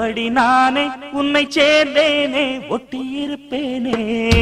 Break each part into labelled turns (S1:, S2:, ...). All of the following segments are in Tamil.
S1: உள்ளபடி நானே உன்னை சேர்ந்தேனே ஒட்டியிருப்பேனே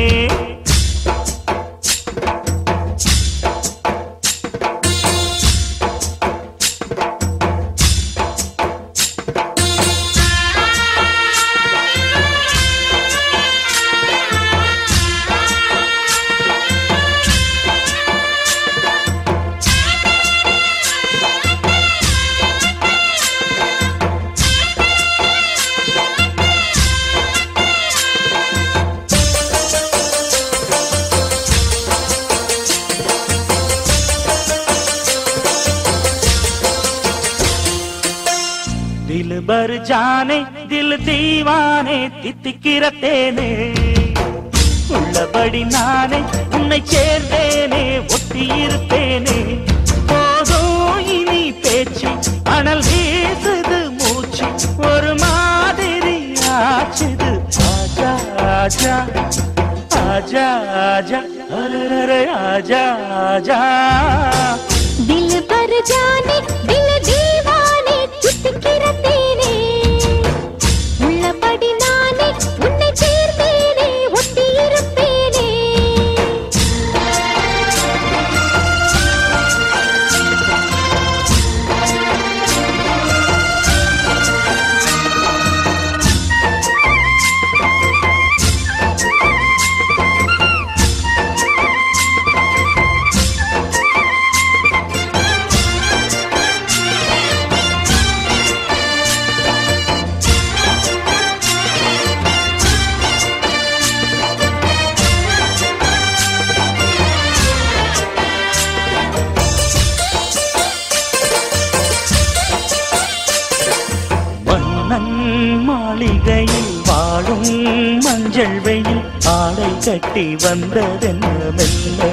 S1: दिल भर जाने दिल दीवाने தித்திக்கிற தேனே உள்ளபடி நானே உன்னை சேர்ந்தேனே ஒட்டியிருப்பேனே போதும் இனி பேச்சு அனல் வீசுது மூச்சு ஒரு மாதிரி ஆச்சுது ஆஜா ஆஜா ஆஜா ஆஜா அரரரே ஆஜா ஆஜா
S2: दिल पर जाने दिल दीवाने தித்திக்கிற தேனே உள்ளபடி நானே உன்னை சேர்ந்தேனே ஒட்டியிருப்பேனே
S1: மன்னன் மாளிகையில் வாழும் மஞ்சள் வெயில் ஆடை கட்டி வந்ததென்ன மெல்ல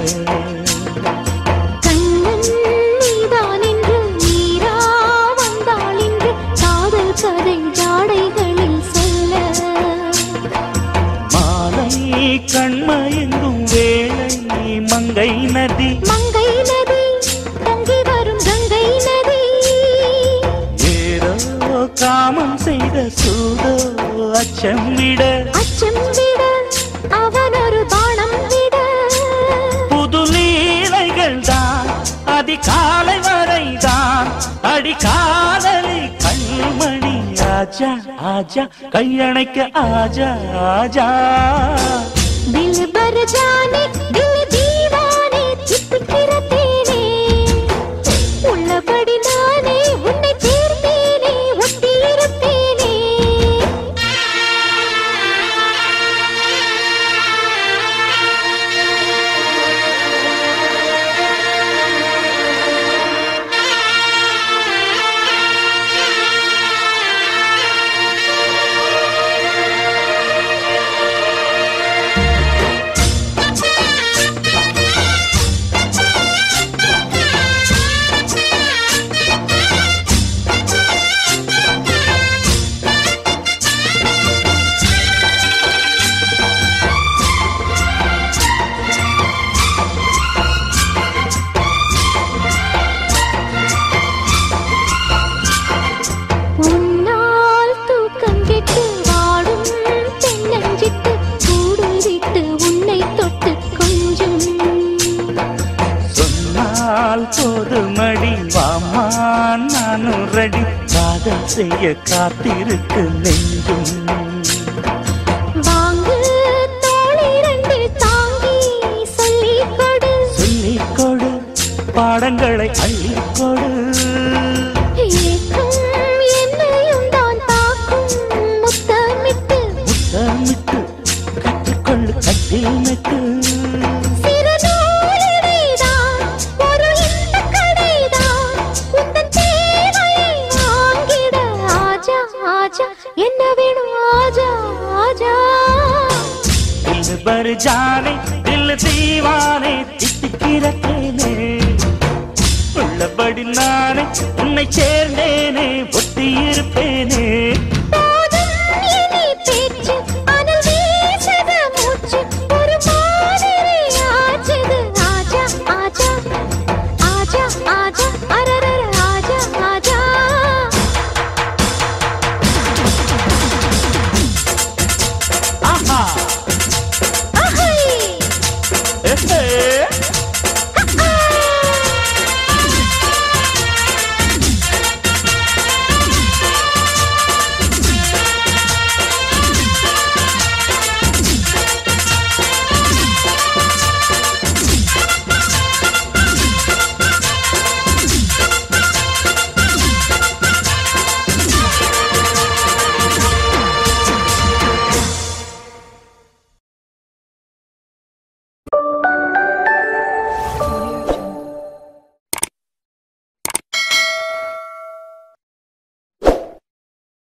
S2: கண்ணன் நீதான் என்று நீரா வந்தாள் என்று காதல் கதை ஜாடைகளில் சொல்ல
S1: மாலை கண்மயங்கும் வேளை மங்கை நதி
S2: மங்கை நதி பொங்கி வரும் கங்கை நதி
S1: ஏதோ காமம் செய்த சூதோ அச்சம் விட
S2: அச்சம் விட அவன் ஒரு பானம் விட
S1: புது லீலைகள் தான் அதிகாலை வரைதான் அடிக்காதலி கண்மணி ஆஜா ஆஜா கையணைக்க ஆஜா ஆஜா
S2: दिल भर जाने दिल दीवाने தித்திக்கிற தேனே உள்ளபடி நானே உன்னை சேர்ந்தேனே ஒட்டியிருப்பேனே உன்னால் தூக்கம் கெட்டு வாடும் தென்னஞ்சிட்டு கூடு விட்டு உன்னை தொட்டு கொஞ்சம்
S1: சொன்னால் போதுமடி வாமா நானும் ரெடி காதல் செய்ய காத்திருக்கு நெஞ்சும்
S2: வாங்கு தோளிரண்டு தாங்கி சொல்லிக் கொடு
S1: சொல்லிக் கொடு பாடங்களை அள்ளிக் கொடு
S2: ஏக்கம் என்னையும் தான் தாக்கும் முத்தமிட்டு
S1: முத்தமிட்டு கற்றுக்கொள்ளு கட்டில் நட்டு
S2: சிறு நூலிழைதான் ஒரு இன்பக் கடைதான் உந்தன் தேவையை வாங்கிட ஆஜா ஆஜா என்ன வேணும் ஆஜா ஆஜா
S1: दिल भर जाने दिल दीवाने தித்திக்கிற தேனே உள்ளபடி நானே உன்னை சேர்ந்தேனே ஒட்டியிருப்பேனே